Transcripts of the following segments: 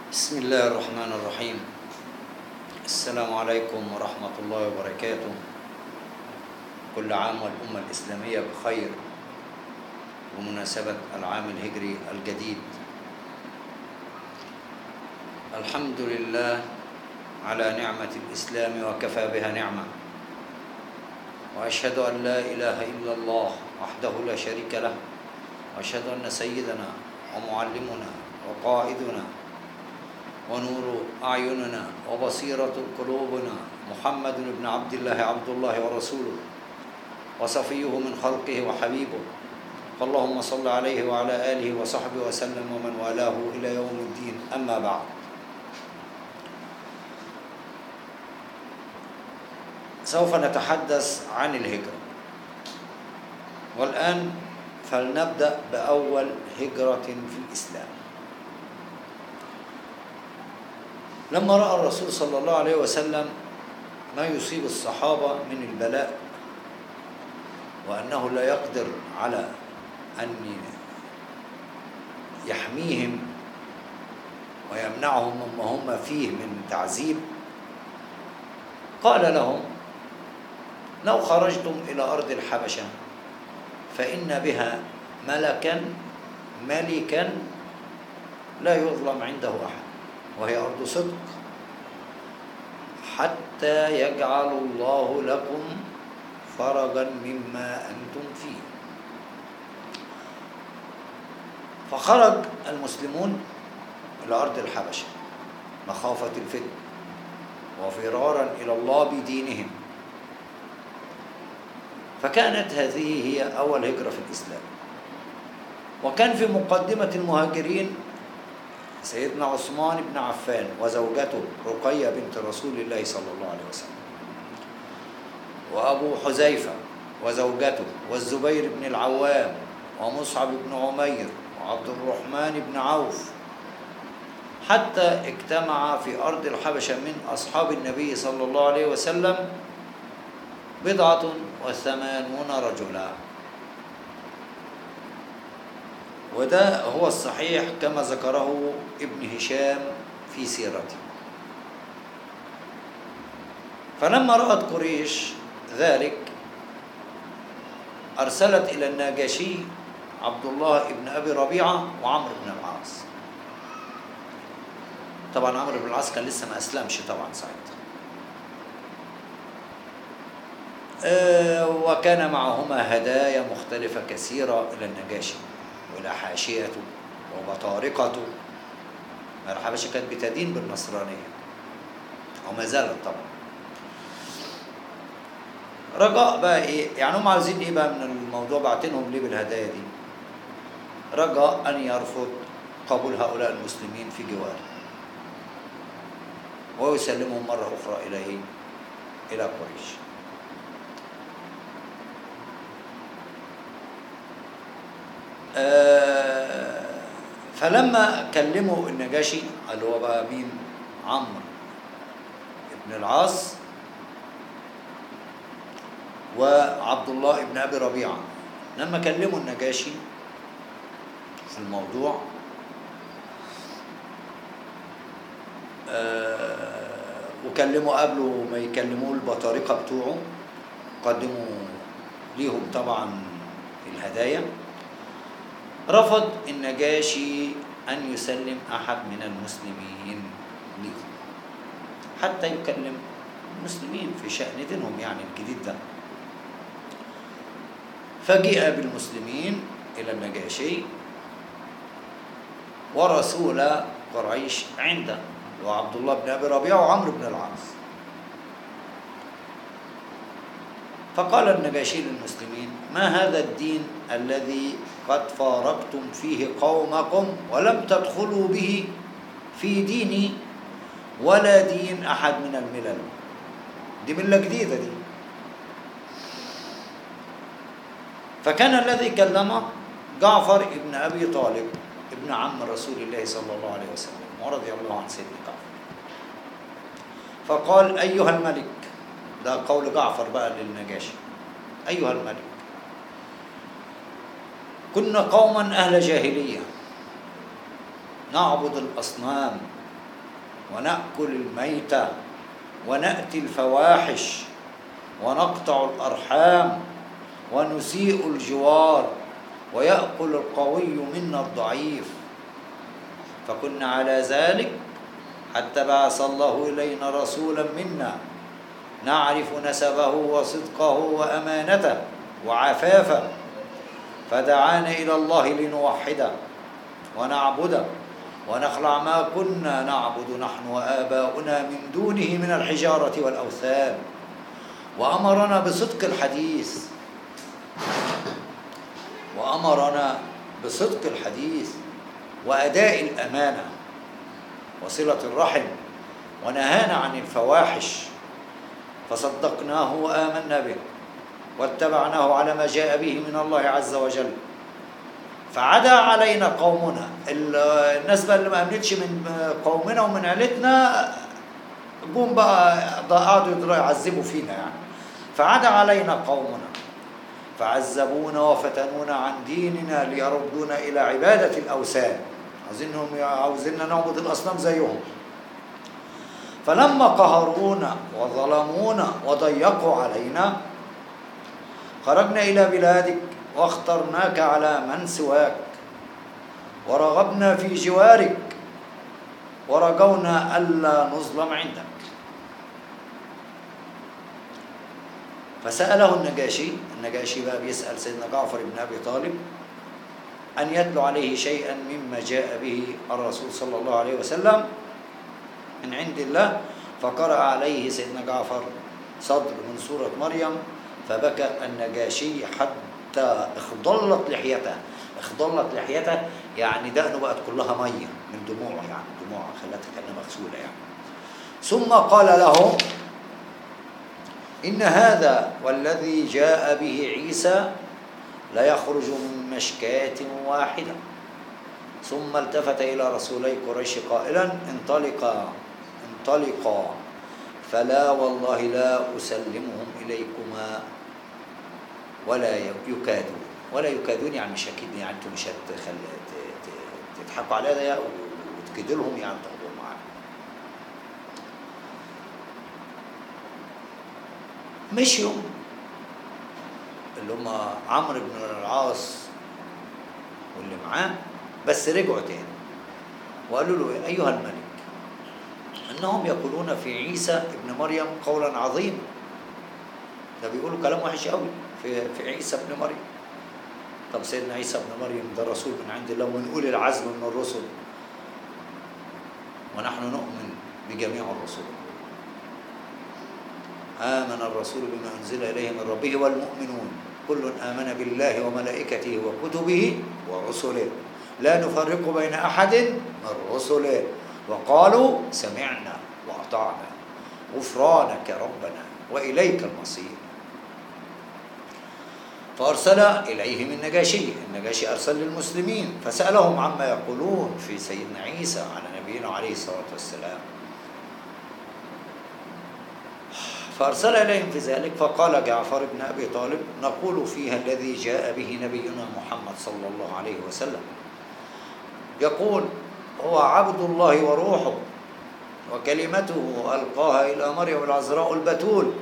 بسم الله الرحمن الرحيم السلام عليكم ورحمة الله وبركاته كل عام والأمة الإسلامية بخير بمناسبة العام الهجري الجديد الحمد لله على نعمة الإسلام وكفى بها نعمة وأشهد أن لا إله إلا الله وحده لا شريك له وأشهد أن سيدنا ومعلمنا وقائدنا ونور أعيننا وبصيرة قلوبنا محمد بن عبد الله عبد الله ورسوله وصفيه من خلقه وحبيبه فاللهم صل عليه وعلى آله وصحبه وسلم ومن والاه إلى يوم الدين أما بعد سوف نتحدث عن الهجرة والآن فلنبدأ بأول هجرة في الإسلام لما رأى الرسول صلى الله عليه وسلم ما يصيب الصحابة من البلاء وأنه لا يقدر على أن يحميهم ويمنعهم مما هم فيه من تعذيب قال لهم لو خرجتم إلى أرض الحبشة فإن بها ملكا ملكا لا يظلم عنده أحد وهي أرض صدق حتى يجعل الله لكم فرجا مما أنتم فيه فخرج المسلمون إلى أرض الحبشة مخافة الفتن وفرارا إلى الله بدينهم فكانت هذه هي أول هجرة في الإسلام وكان في مقدمة المهاجرين سيدنا عثمان بن عفان وزوجته رقية بنت رسول الله صلى الله عليه وسلم وأبو حذيفة وزوجته والزبير بن العوام ومصعب بن عمير وعبد الرحمن بن عوف حتى اجتمع في أرض الحبشة من أصحاب النبي صلى الله عليه وسلم بضعة وثمانون رجلا وده هو الصحيح كما ذكره ابن هشام في سيرته فلما رأت قريش ذلك أرسلت إلى الناجشي عبد الله بن أبي ربيعة وعمرو بن العاص طبعا عمرو بن العاص كان لسه ما أسلمش طبعا ساعتها أه وكان معهما هدايا مختلفة كثيرة إلى النجاشي وإلى حاشيته وبطارقته الحبشة كانت بتدين بالنصرانية وما زالت طبعا رجاء بقى ايه يعني هم عاوزين ايه بقى من الموضوع بعتينهم ليه بالهدايا دي رجاء ان يرفض قبول هؤلاء المسلمين في جواره ويسلمهم مرة أخرى إليه إلى قريش آه فلما كلموا النجاشي اللي هو بقى مين عمرو ابن العاص وعبد الله ابن ابي ربيعه لما كلموا النجاشي في الموضوع آه وكلموا قبله ما يكلموه البطارقه بتوعه قدموا ليهم طبعا الهدايا رفض النجاشي أن يسلم أحد من المسلمين لهم حتى يكلم المسلمين في شأن دينهم يعني الجديد ده فجيء بالمسلمين إلى النجاشي ورسول قريش عنده وعبد الله بن أبي ربيعة وعمرو بن العاص فقال النجاشي للمسلمين ما هذا الدين الذي قد فارقتم فيه قومكم ولم تدخلوا به في ديني ولا دين أحد من الملل دي ملة جديدة دي فكان الذي كلمه جعفر ابن أبي طالب ابن عم رسول الله صلى الله عليه وسلم ورضي الله عن سيدنا جعفر فقال أيها الملك ده قول جعفر بقى للنجاشي أيها الملك كنا قوما أهل جاهلية نعبد الأصنام ونأكل الميتة ونأتي الفواحش ونقطع الأرحام ونسيء الجوار ويأكل القوي منا الضعيف فكنا على ذلك حتى بعث الله إلينا رسولا منا نعرف نسبه وصدقه وأمانته وعفافه فدعانا إلى الله لنوحده ونعبده ونخلع ما كنا نعبد نحن وآباؤنا من دونه من الحجارة والأوثان وأمرنا بصدق الحديث وأمرنا بصدق الحديث وأداء الأمانة وصلة الرحم ونهانا عن الفواحش فصدقناه وآمنا به واتبعناه على ما جاء به من الله عز وجل فعدا علينا قومنا الناس بقى اللي ما امنتش من قومنا ومن عيلتنا جم بقى قعدوا يعذبوا فينا يعني فعدا علينا قومنا فعذبونا وفتنونا عن ديننا ليردونا الى عباده الاوثان عايزينهم عاوزيننا نعبد الاصنام زيهم فلما قهرونا وظلمونا وضيقوا علينا خرجنا الى بلادك واخترناك على من سواك ورغبنا في جوارك ورجونا الا نظلم عندك فساله النجاشي النجاشي بقى بيسال سيدنا جعفر بن ابي طالب ان يتلو عليه شيئا مما جاء به الرسول صلى الله عليه وسلم من عند الله فقرأ عليه سيدنا جعفر صدر من سورة مريم فبكى النجاشي حتى اخضلت لحيته اخضلت لحيته يعني دقنه بقت كلها مية من دموعه يعني دموع خلتها كأنها مغسولة يعني ثم قال له إن هذا والذي جاء به عيسى لا يخرج من مشكاة واحدة ثم التفت إلى رسولي قريش قائلا انطلقا انطلقا فلا والله لا أسلمهم إليكما ولا يكادون ولا يكادون يعني مش أكيد يعني أنتم مش هتخل... تضحكوا عليا ده وتكيدوا لهم يعني تاخدوهم معانا مشيوا اللي هم عمرو بن العاص واللي معاه بس رجعوا تاني وقالوا له أيها الملك انهم يقولون في عيسى ابن مريم قولا عظيما ده بيقولوا كلام وحش قوي في في عيسى ابن مريم طب سيدنا عيسى ابن مريم ده رسول من عند الله ومن اولي العزم من الرسل ونحن نؤمن بجميع الرسل آمن الرسول بما أنزل إليه من ربه والمؤمنون كل آمن بالله وملائكته وكتبه ورسله لا نفرق بين أحد من رسله وقالوا سمعنا وأطعنا غفرانك ربنا وإليك المصير فأرسل إليهم النجاشي النجاشي أرسل للمسلمين فسألهم عما يقولون في سيدنا عيسى على نبينا عليه الصلاة والسلام فأرسل إليهم في ذلك فقال جعفر بن أبي طالب نقول فيها الذي جاء به نبينا محمد صلى الله عليه وسلم يقول هو عبد الله وروحه وكلمته ألقاها إلى مريم العذراء البتول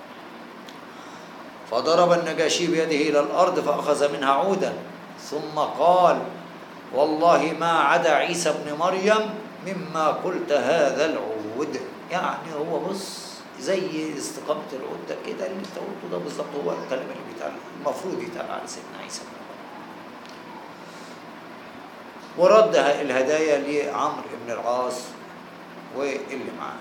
فضرب النجاشي بيده إلى الأرض فأخذ منها عودا ثم قال والله ما عدا عيسى بن مريم مما قلت هذا العود يعني هو بص زي استقامة العود ده كده اللي انت قلته ده بالظبط هو الكلام اللي بيتقال المفروض يتقال على سيدنا عيسى بن مريم ورد الهدايا لعمرو بن العاص واللي معاه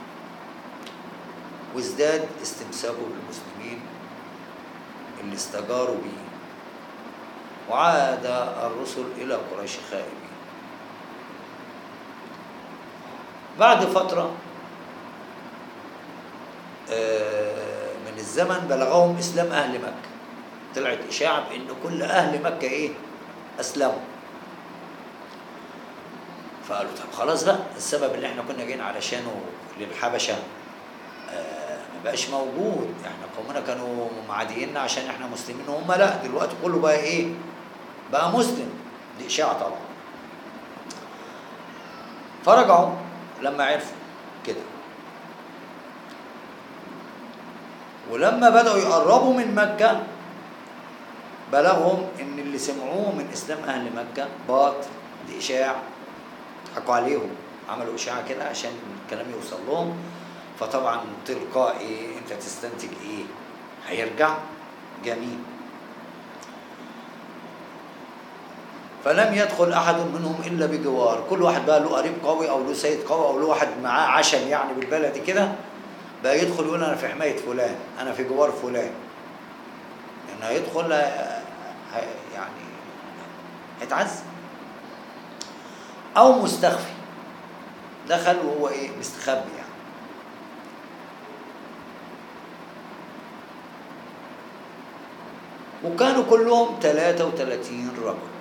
وازداد استمساكه بالمسلمين اللي استجاروا به وعاد الرسل إلى قريش خائبين بعد فترة من الزمن بلغهم إسلام أهل مكة طلعت إشاعة بأن كل أهل مكة إيه أسلموا فقالوا طب خلاص بقى السبب اللي احنا كنا جايين علشانه للحبشة آه ما بقاش موجود احنا قومنا كانوا معادينا عشان احنا مسلمين وهم لا دلوقتي كله بقى ايه بقى مسلم دي اشاعة طبعا فرجعوا لما عرفوا كده ولما بدأوا يقربوا من مكة بلغهم ان اللي سمعوه من اسلام اهل مكة باطل دي اشاع حكوا عليهم عملوا اشاعة كده عشان الكلام يوصل لهم فطبعا تلقائي انت تستنتج ايه هيرجع جميل فلم يدخل احد منهم الا بجوار كل واحد بقى له قريب قوي او له سيد قوي او له واحد معاه عشم يعني بالبلدي كده بقى يدخل يقول انا في حمايه فلان انا في جوار فلان يعني هيدخل آه، هي- يعني هيتعذب او مستخفي دخل وهو ايه مستخبي يعني وكانوا كلهم 33 رجل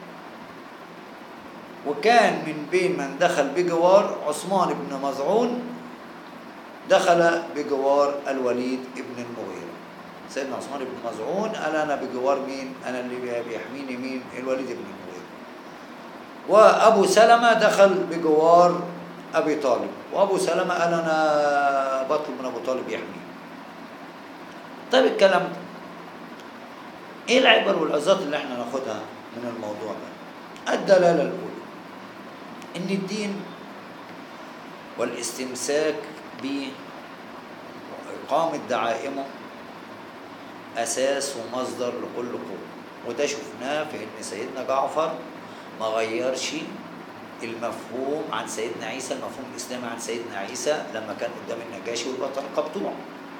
وكان من بين من دخل بجوار عثمان بن مظعون دخل بجوار الوليد بن المغيرة سيدنا عثمان بن مظعون قال أنا بجوار مين أنا اللي بيحميني مين الوليد بن المغيرة وأبو سلمة دخل بجوار أبي طالب وأبو سلمة قال أنا بطلب من أبو طالب يحميني طيب الكلام ده ايه العبر والعظات اللي احنا ناخدها من الموضوع ده الدلاله الاولى ان الدين والاستمساك به واقامه دعائمه اساس ومصدر لكل قوه وده شفناه في ان سيدنا جعفر ما غيرش المفهوم عن سيدنا عيسى المفهوم الاسلامي عن سيدنا عيسى لما كان قدام النجاشي والبطرقه بتوعه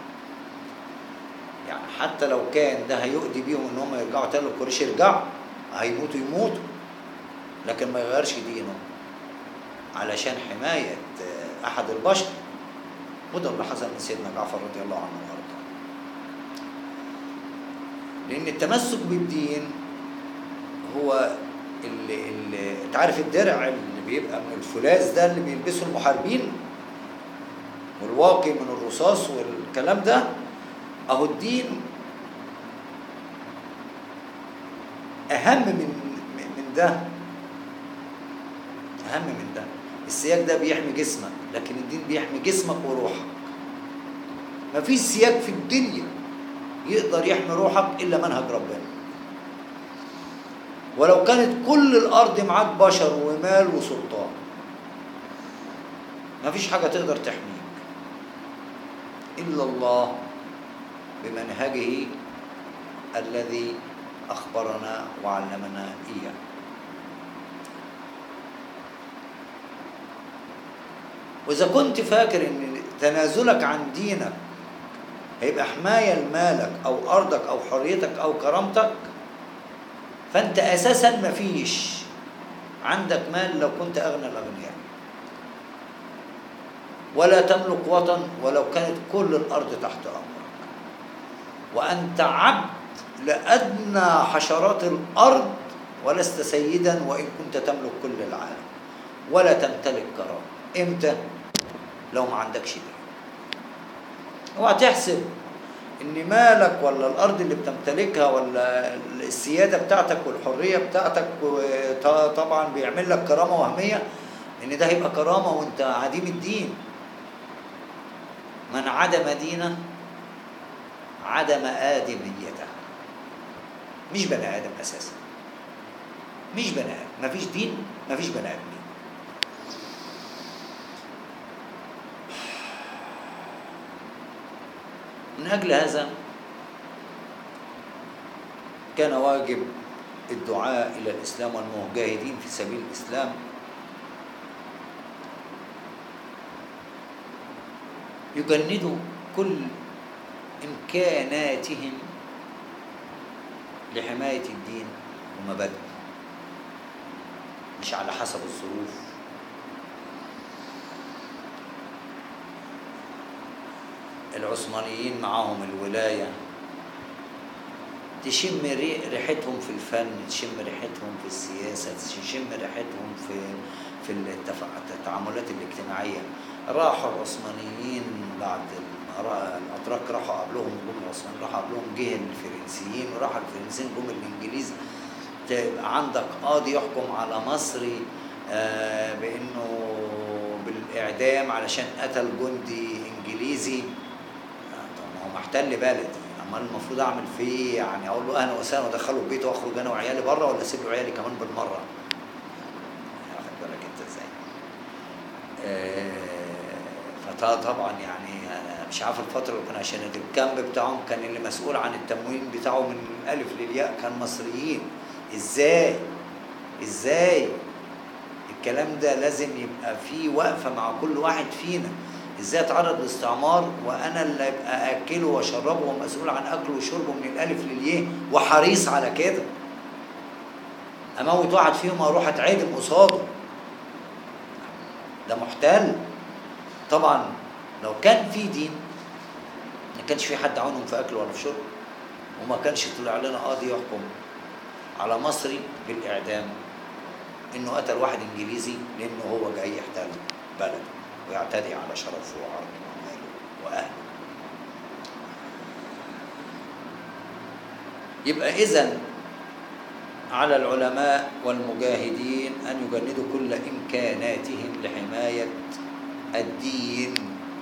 يعني حتى لو كان ده هيؤدي بيهم ان هم يرجعوا تاني للقريش يرجعوا هيموتوا يموتوا لكن ما يغيرش دينه علشان حماية آه، أحد البشر وده اللي حصل من سيدنا جعفر رضي الله عنه وارضاه لأن التمسك بالدين هو اللي, اللي انت عارف الدرع اللي بيبقى من الفولاذ ده اللي بيلبسه المحاربين والواقي من الرصاص والكلام ده اهو الدين اهم من من ده اهم من ده السياج ده بيحمي جسمك لكن الدين بيحمي جسمك وروحك مفيش سياج في الدنيا يقدر يحمي روحك الا منهج ربنا ولو كانت كل الارض معاك بشر ومال وسلطان مفيش حاجه تقدر تحميك الا الله بمنهجه الذي أخبرنا وعلمنا إياه وإذا كنت فاكر إن تنازلك عن دينك هيبقى حماية لمالك أو أرضك أو حريتك أو كرامتك فأنت أساسا مفيش عندك مال لو كنت أغنى الأغنياء ولا تملك وطن ولو كانت كل الأرض تحت أمرك وأنت عبد لأدنى حشرات الأرض ولست سيدا وإن كنت تملك كل العالم ولا تمتلك كرامة إمتى؟ لو ما عندكش دين اوعى تحسب ان مالك ولا الارض اللي بتمتلكها ولا السياده بتاعتك والحريه بتاعتك طبعا بيعمل لك كرامه وهميه ان ده هيبقى كرامه وانت عديم الدين من عدم دينه عدم آدميته مش بني آدم أساسا مش بني آدم مفيش دين مفيش بني آدمين من أجل هذا كان واجب الدعاء إلى الإسلام والمجاهدين في سبيل الإسلام يجندوا كل إمكاناتهم لحماية الدين ومبادئه مش على حسب الظروف العثمانيين معاهم الولاية تشم ريحتهم في الفن تشم ريحتهم في السياسة تشم ريحتهم في في التعاملات الاجتماعية راحوا العثمانيين بعد الاتراك راحوا قبلهم جم العثمانيين راحوا قبلهم جه الفرنسيين وراح الفرنسيين جم الانجليز تبقى عندك قاضي يحكم على مصري آه بانه اعدام علشان قتل جندي انجليزي آه، طب ما هو محتل بلدي امال المفروض اعمل فيه إيه؟ يعني اقول له اهلا وسهلا وادخله البيت واخرج انا وعيالي بره ولا اسيب له عيالي كمان بالمره واخد بالك انت ازاي آه، فطبعا يعني أنا مش عارف الفتره اللي كنا عشان الكامب بتاعهم كان اللي مسؤول عن التموين بتاعه من الالف للياء كان مصريين ازاي ازاي الكلام ده لازم يبقى فيه وقفه مع كل واحد فينا ازاي اتعرض لاستعمار وانا اللي ابقى اكله واشربه ومسؤول عن اكله وشربه من الالف للياء وحريص على كده اموت واحد فيهم اروح اتعدم قصاده ده محتل طبعا لو كان في دين ما كانش في حد عاونهم في اكل ولا في شرب وما كانش طلع لنا قاضي يحكم على مصري بالاعدام انه قتل واحد انجليزي لانه هو جاي يحتل بلده ويعتدي على شرفه وعرضه وماله واهله يبقى اذا على العلماء والمجاهدين ان يجندوا كل امكاناتهم لحمايه الدين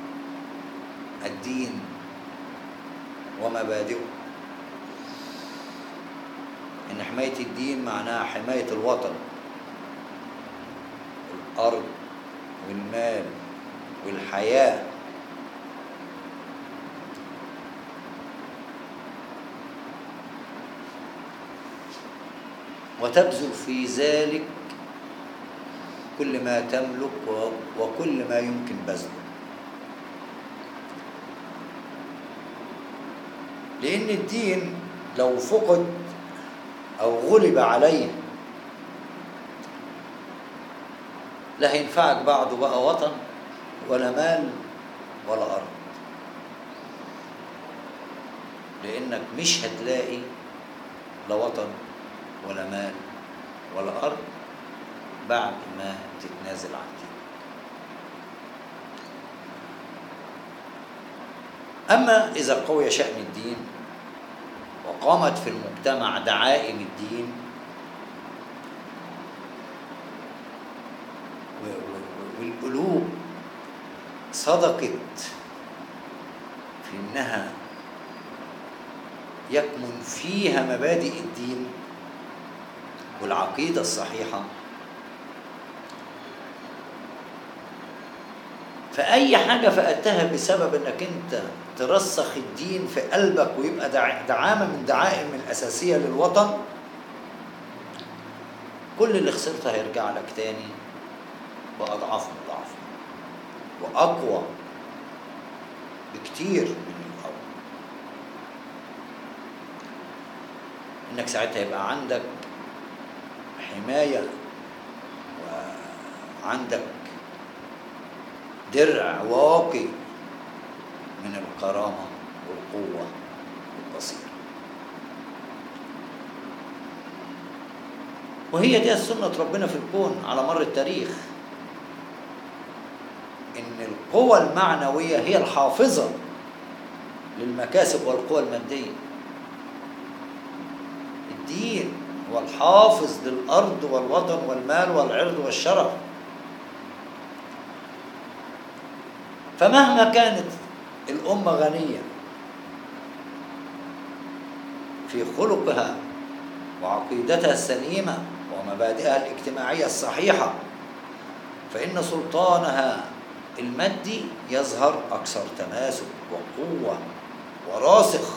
الدين ومبادئه ان حمايه الدين معناها حمايه الوطن الارض والمال والحياه وتبذل في ذلك كل ما تملك و- وكل ما يمكن بذله لأن الدين لو فقد أو غلب عليه لا هينفعك بعده بقى وطن ولا مال ولا أرض لأنك مش هتلاقي لا وطن ولا مال ولا أرض بعد ما تتنازل عن دينك أما إذا قوي شأن الدين وقامت في المجتمع دعائم الدين و- و- والقلوب صدقت في إنها يكمن فيها مبادئ الدين والعقيدة الصحيحة فأي حاجة فأتها بسبب إنك أنت ترسخ الدين في قلبك ويبقى دع- دعامة من دعائم الأساسية للوطن كل اللي خسرته هيرجع لك تاني بأضعاف مضاعفة وأقوى بكتير من الأول إنك ساعتها يبقى عندك حماية وعندك درع واقي من الكرامة والقوة والبصيرة وهي دي سنة ربنا في الكون على مر التاريخ إن القوى المعنوية هي الحافظة للمكاسب والقوى المادية الدين هو الحافظ للأرض والوطن والمال والعرض والشرف فمهما كانت الأمة غنية في خلقها وعقيدتها السليمة ومبادئها الاجتماعية الصحيحة فإن سلطانها المادي يظهر أكثر تماسك وقوة وراسخ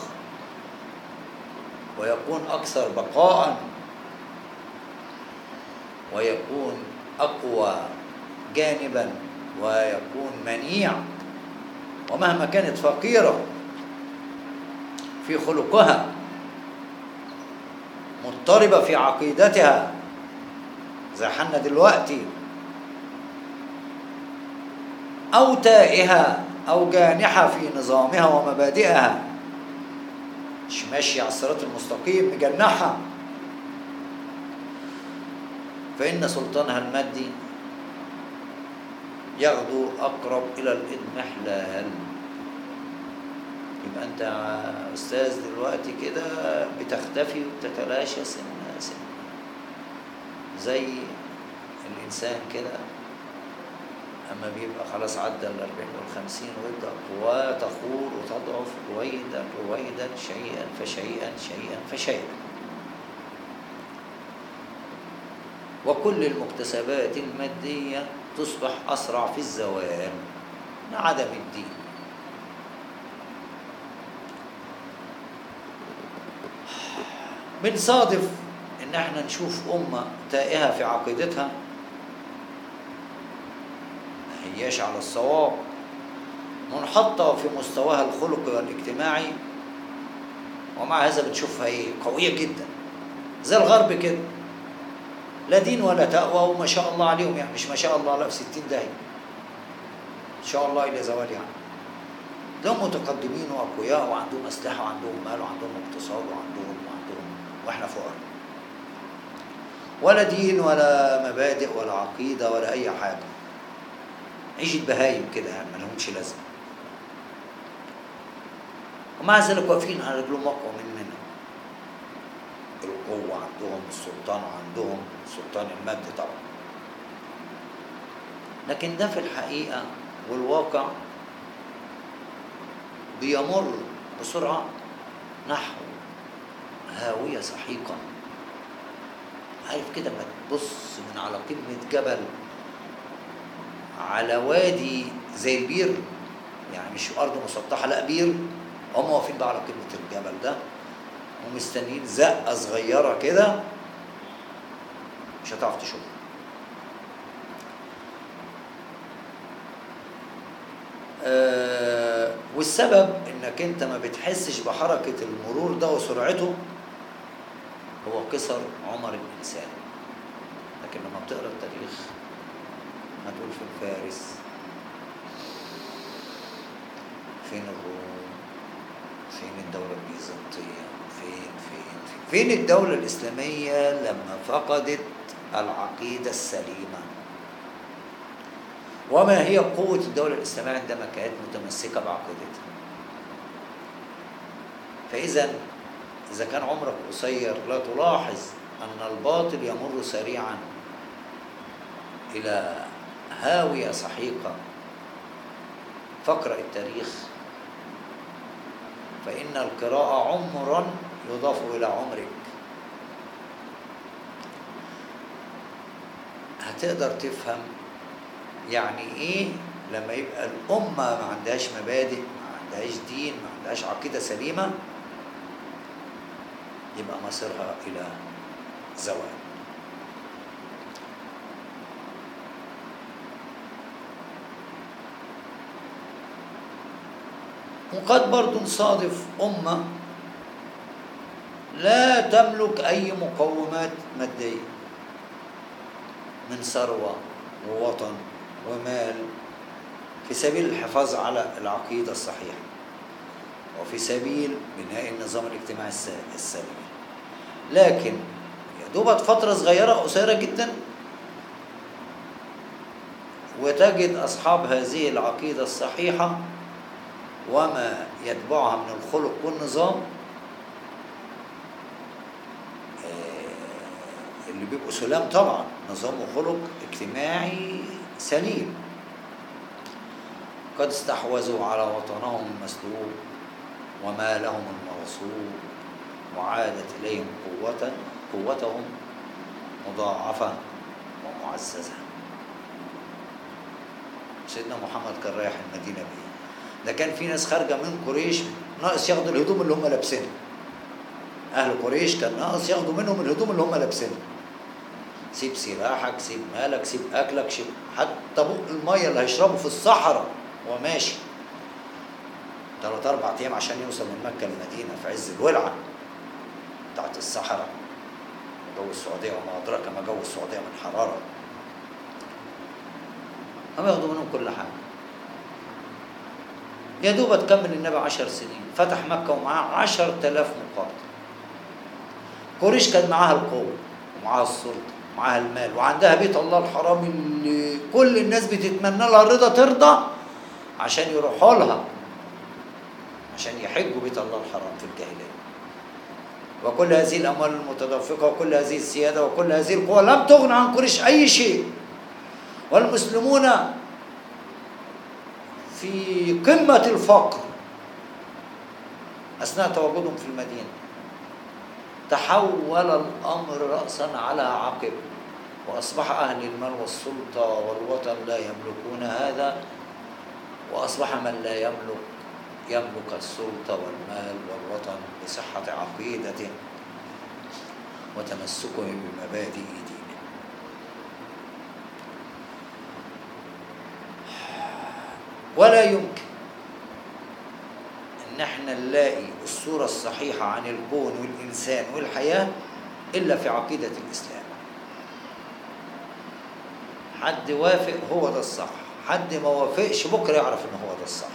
ويكون أكثر بقاء ويكون أقوى جانبا ويكون منيع ومهما كانت فقيرة في خلقها مضطربة في عقيدتها زي حنا دلوقتي أو تائهة أو جانحة في نظامها ومبادئها مش ماشية على الصراط المستقيم مجنحة فإن سلطانها المادي يغدو أقرب إلى الإضمحلال يبقى أنت يا أستاذ دلوقتي كده بتختفي وبتتلاشى سنة سنة زي الإنسان كده أما بيبقى خلاص عدى ال 40 وال 50 ويبدأ قواه تخور وتضعف رويدا رويدا شيئا فشيئا شيئا فشيئا وكل المكتسبات المادية تصبح أسرع في الزوال من عدم الدين بنصادف ان احنا نشوف امه تائهه في عقيدتها ما هياش على الصواب منحطه في مستواها الخلقي والاجتماعي ومع هذا بتشوفها ايه قويه جدا زي الغرب كده لا دين ولا تقوى وما شاء الله عليهم يعني مش ما شاء الله لا في 60 داهيه ان شاء الله الى زوال يعني دول متقدمين واقوياء وعندهم اسلحه وعندهم مال وعندهم اقتصاد وعندهم وعندهم واحنا فقراء ولا دين ولا مبادئ ولا عقيده ولا اي حاجه عيشة بهايم كده يعني ما لهمش لازمه ومع ذلك واقفين على رجلهم اقوى مننا القوه عندهم السلطان عندهم السلطان المادي طبعا لكن ده في الحقيقه والواقع بيمر بسرعة نحو هاوية سحيقة عارف كده ما تبص من على قمة جبل على وادي زي البير يعني مش أرض مسطحة لا بير هم واقفين بقى على قمة الجبل ده ومستنيين زقة صغيرة كده مش هتعرف تشوفها آه والسبب انك انت ما بتحسش بحركة المرور ده وسرعته هو قصر عمر الانسان لكن لما بتقرا التاريخ هتقول فين فارس فين الروم فين الدولة البيزنطية فين فين فين فين الدولة الإسلامية لما فقدت العقيدة السليمة وما هي قوة الدولة الإسلامية عندما كانت متمسكة بعقيدتها فإذا إذا كان عمرك قصير لا تلاحظ أن الباطل يمر سريعا إلى هاوية سحيقة فاقرأ التاريخ فإن القراءة عمرا يضاف إلى عمرك هتقدر تفهم يعني ايه لما يبقى الامه ما عندهاش مبادئ ما عندهاش دين ما عندهاش عقيده سليمه يبقى مصيرها الى زوال وقد برضو نصادف امه لا تملك اي مقومات ماديه من ثروه ووطن ومال في سبيل الحفاظ على العقيدة الصحيحة وفي سبيل بناء النظام الاجتماعي السليم لكن يا دوبت فترة صغيرة قصيرة جدا وتجد أصحاب هذه العقيدة الصحيحة وما يتبعها من الخلق والنظام اللي بيبقوا سلام طبعا نظام وخلق اجتماعي سليم قد استحوذوا على وطنهم المسلوب ومالهم المغصوب وعادت إليهم قوة قوتهم مضاعفة ومعززة سيدنا محمد كان رايح المدينة بيه ده كان في ناس خارجة من قريش ناقص ياخدوا الهدوم اللي هم لابسينها أهل قريش كان ناقص ياخدوا منهم الهدوم اللي هم لابسينها سيب سلاحك سيب مالك سيب اكلك سيب حتى بق الميه اللي هيشربه في الصحراء وهو ماشي ثلاث اربع ايام عشان يوصل من مكه للمدينه في عز الولعه بتاعت الصحراء جو السعوديه وما ادراك ما جو السعوديه من حراره هم ياخدوا منهم كل حاجه يا دوب تكمل النبي عشر سنين فتح مكة ومعاه عشر تلاف مقاتل قريش كان معاها القوة ومعاها السلطة معاها المال وعندها بيت الله الحرام اللي كل الناس بتتمنى لها الرضا ترضى عشان يروحوا لها عشان يحجوا بيت الله الحرام في الجاهلية وكل هذه الأموال المتدفقة وكل هذه السيادة وكل هذه القوى لم تغن عن قريش أي شيء والمسلمون في قمة الفقر أثناء تواجدهم في المدينة تحول الأمر رأسا على عقب وأصبح أهل المال والسلطة والوطن لا يملكون هذا وأصبح من لا يملك يملك السلطة والمال والوطن بصحة عقيدته وتمسكه بمبادئ دينه ولا يمكن ان احنا نلاقي الصورة الصحيحة عن الكون والإنسان والحياة إلا في عقيدة الإسلام حد وافق هو ده الصح حد ما وافقش بكرة يعرف ان هو ده الصح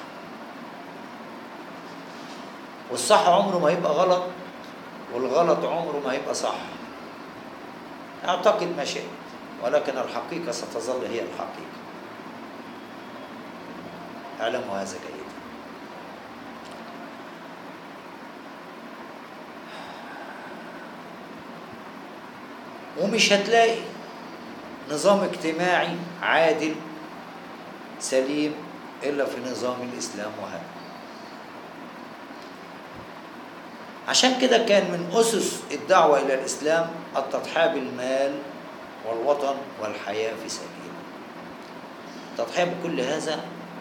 والصح عمره ما يبقى غلط والغلط عمره ما يبقى صح اعتقد ما شئت ولكن الحقيقة ستظل هي الحقيقة اعلموا هذا جيدا ومش هتلاقي نظام اجتماعي عادل سليم إلا في نظام الإسلام وهذا عشان كده كان من أسس الدعوة إلى الإسلام التضحية بالمال والوطن والحياة في سبيله التضحية بكل هذا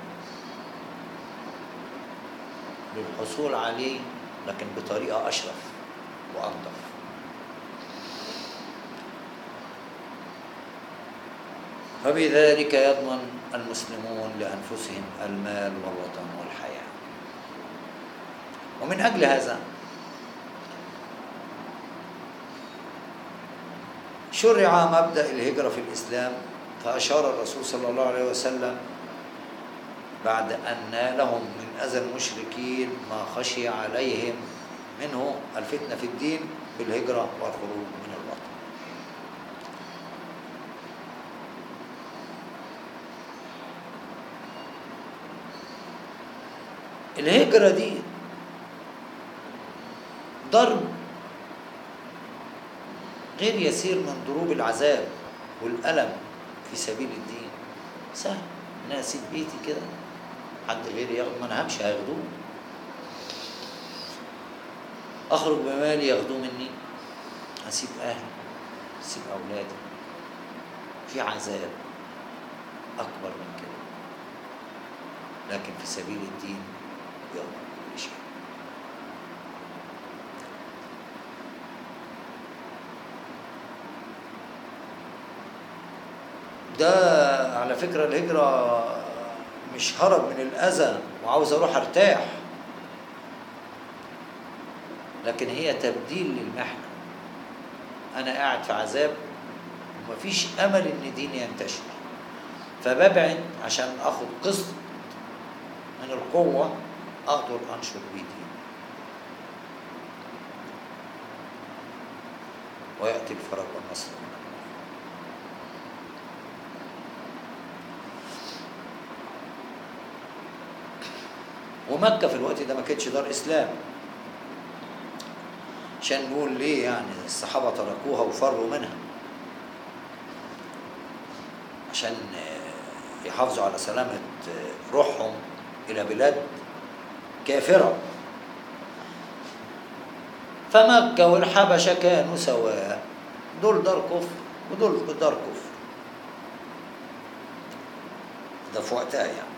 للحصول عليه لكن بطريقة أشرف وأنظف فبذلك يضمن المسلمون لأنفسهم المال والوطن والحياة ومن أجل هذا شرع مبدأ الهجرة في الإسلام فأشار الرسول صلى الله عليه وسلم بعد أن نالهم من أذى المشركين ما خشي عليهم منه الفتنة في الدين بالهجرة والخروج من الوطن الهجرة دي ضرب غير يسير من ضروب العذاب والألم في سبيل الدين سهل انا اسيب بيتي كده حد غيري ياخد ما انا همشي هياخدوه اخرج بمالي ياخدوه مني اسيب اهلي اسيب اولادي في عذاب اكبر من كده لكن في سبيل الدين يوم كل شيء ده على فكرة الهجرة مش هرب من الأذى وعاوز أروح أرتاح لكن هي تبديل للمحنة أنا قاعد في عذاب ومفيش أمل إن ديني ينتشر فببعد عشان آخد قسط من القوة أقدر أنشر بيه ديني ويأتي الفرج والنصر من الله ومكة في الوقت ده ما كانتش دار إسلام عشان نقول ليه يعني الصحابة تركوها وفروا منها عشان يحافظوا على سلامة روحهم إلى بلاد كافرة فمكة والحبشة كانوا سواء دول دار كفر ودول دار كفر ده في وقتها يعني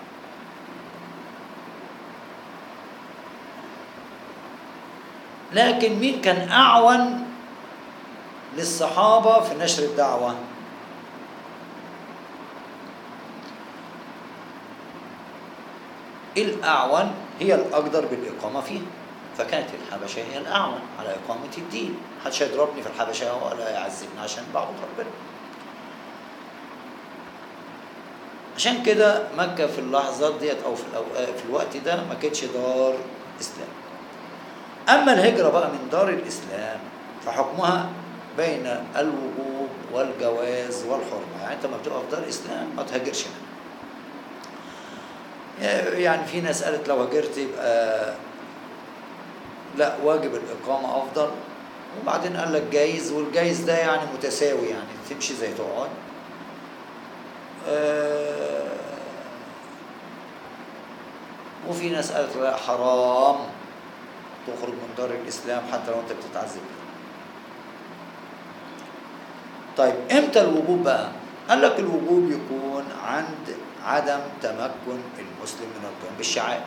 لكن مين كان أعون للصحابة في نشر الدعوة الأعون هي الأقدر بالإقامة فيها فكانت الحبشة هي الأعون على إقامة الدين محدش يضربني في الحبشة ولا يعذبني عشان بعبد ربنا عشان كده مكة في اللحظات ديت أو في, الأوقات في الوقت ده ما كانتش دار إسلام أما الهجرة بقى من دار الإسلام فحكمها بين الوجوب والجواز والحرمة يعني أنت ما بتبقى في دار إسلام ما تهاجرش منها يعني في ناس قالت لو هاجرت يبقى لا واجب الإقامة أفضل وبعدين قال لك جايز والجايز ده يعني متساوي يعني تمشي زي تقعد وفي ناس قالت لا حرام تخرج من دار الإسلام حتى لو أنت بتتعذب طيب إمتى الوجوب بقى؟ قال لك الوجوب يكون عند عدم تمكن المسلم من القيام بالشعائر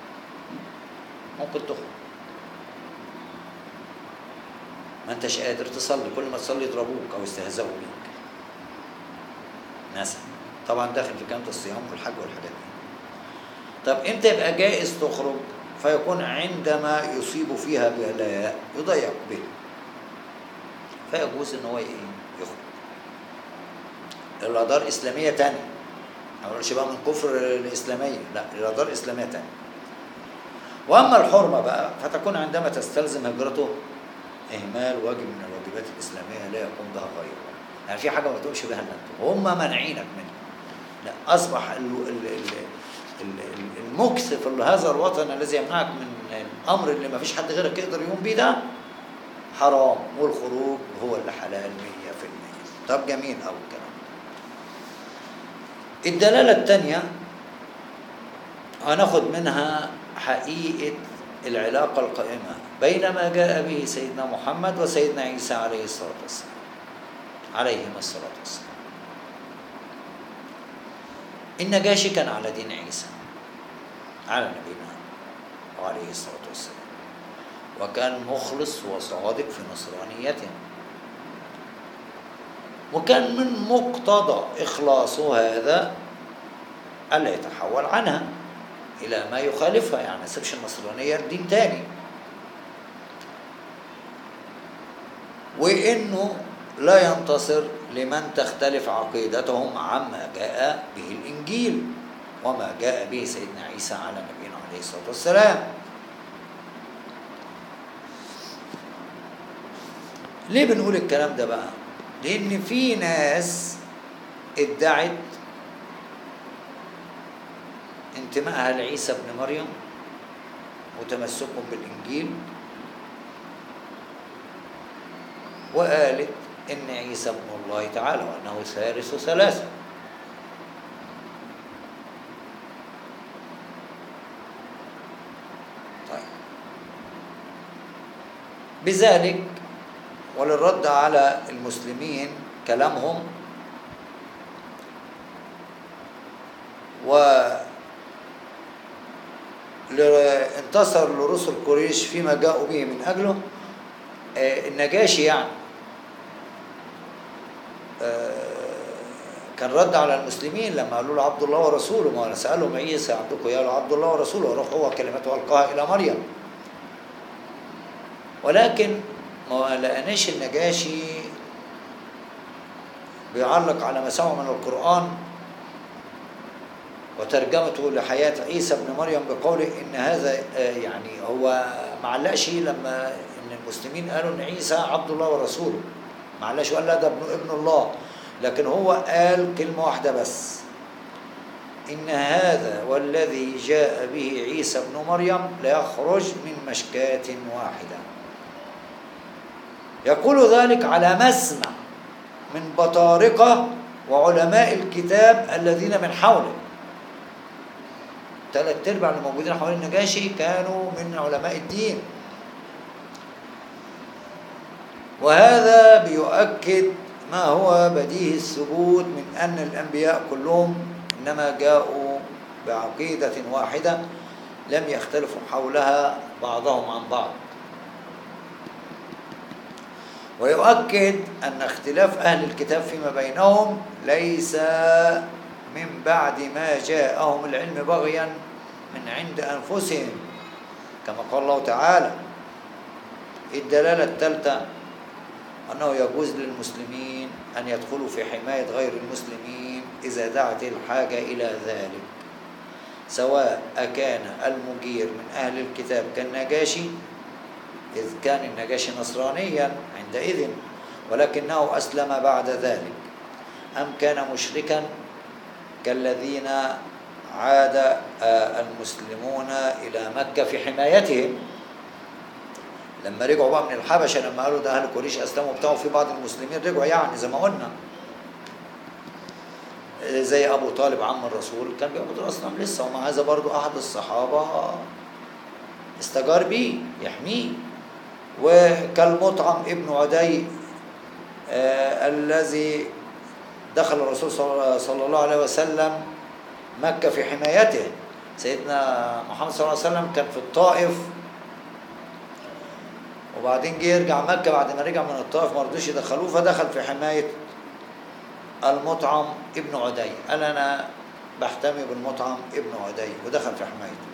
ممكن تخرج ما انتش قادر تصلي كل ما تصلي يضربوك او يستهزئوا بيك مثلا طبعا داخل في كلمه الصيام والحج والحاجات دي طب امتى يبقى جائز تخرج فيكون عندما يصيب فيها بلاء يضيق به فيجوز ان هو ايه يخرج الى دار اسلاميه تانية ما اقولش بقى من كفر الاسلاميه لا الى دار اسلاميه تانية واما الحرمه بقى فتكون عندما تستلزم هجرته اهمال واجب من الواجبات الاسلاميه لا يقوم بها غيره يعني في حاجه ما تقومش بها الا انت وهم مانعينك منها لا اصبح ال ال ال ال- ال- المكث في هذا الوطن الذي يمنعك من الامر اللي ما فيش حد غيرك يقدر يقوم بيه ده حرام والخروج هو اللي حلال 100% طب جميل قوي الكلام ده. الدلاله الثانيه هناخد منها حقيقه العلاقه القائمه بين ما جاء به سيدنا محمد وسيدنا عيسى عليه الصلاه والسلام عليهما الصلاه والسلام النجاشي كان على دين عيسى على نبينا وعليه الصلاة والسلام وكان مخلص وصادق في نصرانيته وكان من مقتضى إخلاصه هذا ألا يتحول عنها إلى ما يخالفها يعني ما يسيبش النصرانية لدين تاني وإنه لا ينتصر لمن تختلف عقيدتهم عما جاء به الإنجيل وما جاء به سيدنا عيسى على نبينا عليه الصلاة والسلام ليه بنقول الكلام ده بقى لأن في ناس ادعت انتمائها لعيسى ابن مريم وتمسكهم بالإنجيل وقالت إن عيسى ابن الله تعالى وأنه ثالث ثلاثة طيب بذلك وللرد على المسلمين كلامهم و ل- انتصر لرسل قريش فيما جاءوا به من أجله آه، النجاشي يعني آه، كان رد على المسلمين لما قالوا له عبد الله ورسوله ما سألهم عيسى عبدكم يا عبد الله ورسوله وروح هو كلمته ألقاها إلى مريم ولكن ما لقناش النجاشي بيعلق على ما سمع من القرآن وترجمته لحياة عيسى ابن مريم بقوله إن هذا آه، يعني هو ما علقش لما إن المسلمين قالوا إن عيسى عبد الله ورسوله ما علقش وقال لا ده ابن ابن الله لكن هو قال كلمة واحدة بس إن هذا والذي جاء به عيسى ابن مريم ليخرج من مشكاة واحدة يقول ذلك على مسمع من بطارقة وعلماء الكتاب الذين من حوله ثلاث ارباع اللي موجودين حوالين النجاشي كانوا من علماء الدين وهذا بيؤكد ما هو بديهي الثبوت من أن الأنبياء كلهم إنما جاءوا بعقيدة واحدة لم يختلفوا حولها بعضهم عن بعض ويؤكد أن اختلاف أهل الكتاب فيما بينهم ليس من بعد ما جاءهم العلم بغيا من عند أنفسهم كما قال الله تعالى الدلالة الثالثة أنه يجوز للمسلمين أن يدخلوا في حماية غير المسلمين إذا دعت الحاجة إلى ذلك سواء أكان المجير من أهل الكتاب كالنجاشي إذ كان النجاشي نصرانيا عندئذ ولكنه أسلم بعد ذلك أم كان مشركا كالذين عاد آه، المسلمون إلى مكة في حمايتهم لما رجعوا بقى من الحبشة لما قالوا ده أهل قريش أسلموا بتاعوا في بعض المسلمين رجعوا يعني زي ما قلنا زي ابو طالب عم الرسول كان بيعبد الاصنام لسه ومع هذا برضو احد الصحابه استجار بيه يحميه وكالمطعم ابن عدي آه الذي دخل الرسول صلى صلى الله عليه وسلم مكة في حمايته سيدنا محمد صلى الله عليه وسلم كان في الطائف وبعدين جه يرجع مكة بعد ما رجع من الطائف ما رضوش يدخلوه فدخل في حماية المطعم ابن عدي قال أنا بحتمي بالمطعم ابن عدي ودخل في حمايته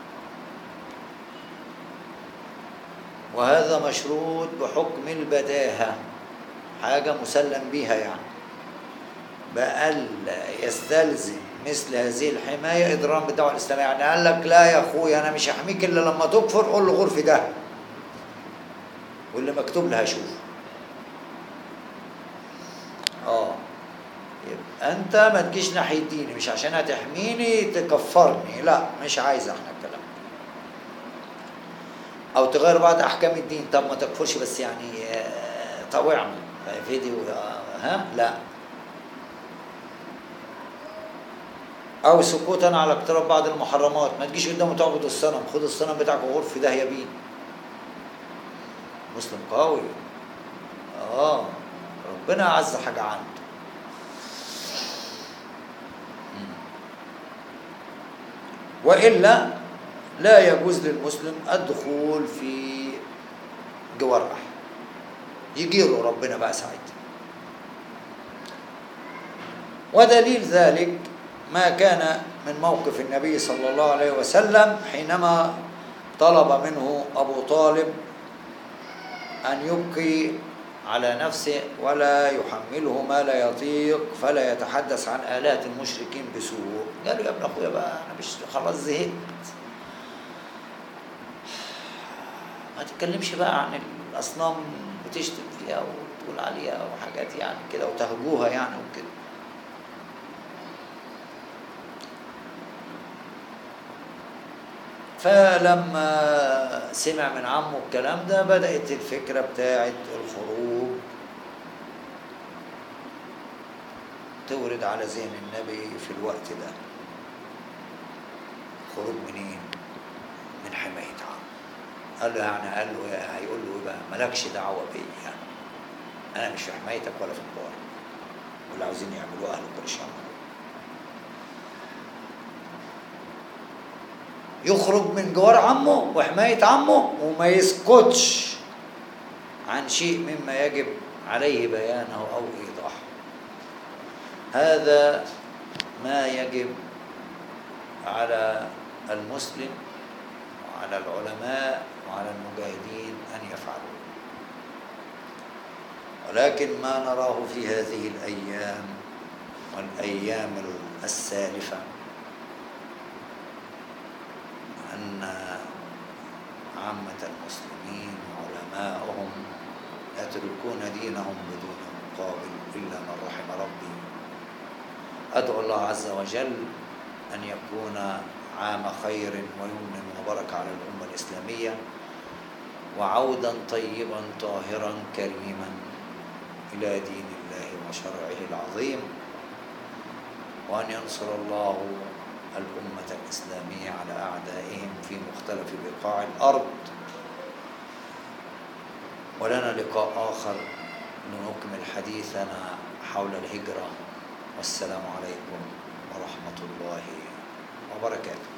وهذا مشروط بحكم البداهة حاجة مسلم بها يعني بألا يستلزم مثل هذه الحماية إضرام بالدعوة الإسلامية يعني قال لك لا يا أخويا أنا مش هحميك إلا لما تكفر قول له غرفة ده واللي مكتوب لها شوف اه يبقى انت ما تجيش ناحيه ديني مش عشان هتحميني تكفرني لا مش عايز احنا الكلام ده. او تغير بعض احكام الدين طب ما تكفرش بس يعني آه، طوعني فيديو آه، ها لا او سكوتا على اقتراب بعض المحرمات ما تجيش قدامه تعبد الصنم خد الصنم بتاعك وغرف داهيه بيه مسلم قوي اه ربنا اعز حاجه عنده مم. والا لا يجوز للمسلم الدخول في جوار احد يجيره ربنا بقى ساعتها ودليل ذلك ما كان من موقف النبي صلى الله عليه وسلم حينما طلب منه ابو طالب أن يبقي على نفسه ولا يحمله ما لا يطيق فلا يتحدث عن آلات المشركين بسوء قال له يا ابن أخويا بقى أنا مش خلاص زهقت ما تتكلمش بقى عن الأصنام بتشتم فيها وتقول عليها وحاجات يعني كده وتهجوها يعني وكده فلما سمع من عمه الكلام ده بدأت الفكرة بتاعت الخروج تورد على ذهن النبي في الوقت ده خروج منين؟ من حماية عمه قال له يعني قال له إيه؟ هيقول له ايه بقى مالكش دعوة بيا أنا مش في حمايتك ولا في الدار واللي عاوزين يعملوه أهل قريش يعملوه يخرج من جوار عمه وحماية عمه وما يسكتش عن شيء مما يجب عليه بيانه أو إيضاحه هذا ما يجب على المسلم وعلى العلماء وعلى المجاهدين أن يفعلوا ولكن ما نراه في هذه الأيام والأيام السالفة أن عامة المسلمين وعلماءهم يتركون دينهم بدون مقابل إلا من رحم ربي أدعو الله عز وجل أن يكون عام خير ويمن وبركة على الأمة الإسلامية وعودا طيبا طاهرا كريما إلى دين الله وشرعه العظيم وأن ينصر الله الأمة الإسلامية على أعدائهم في مختلف بقاع الأرض ولنا لقاء آخر لنكمل حديثنا حول الهجرة والسلام عليكم ورحمة الله وبركاته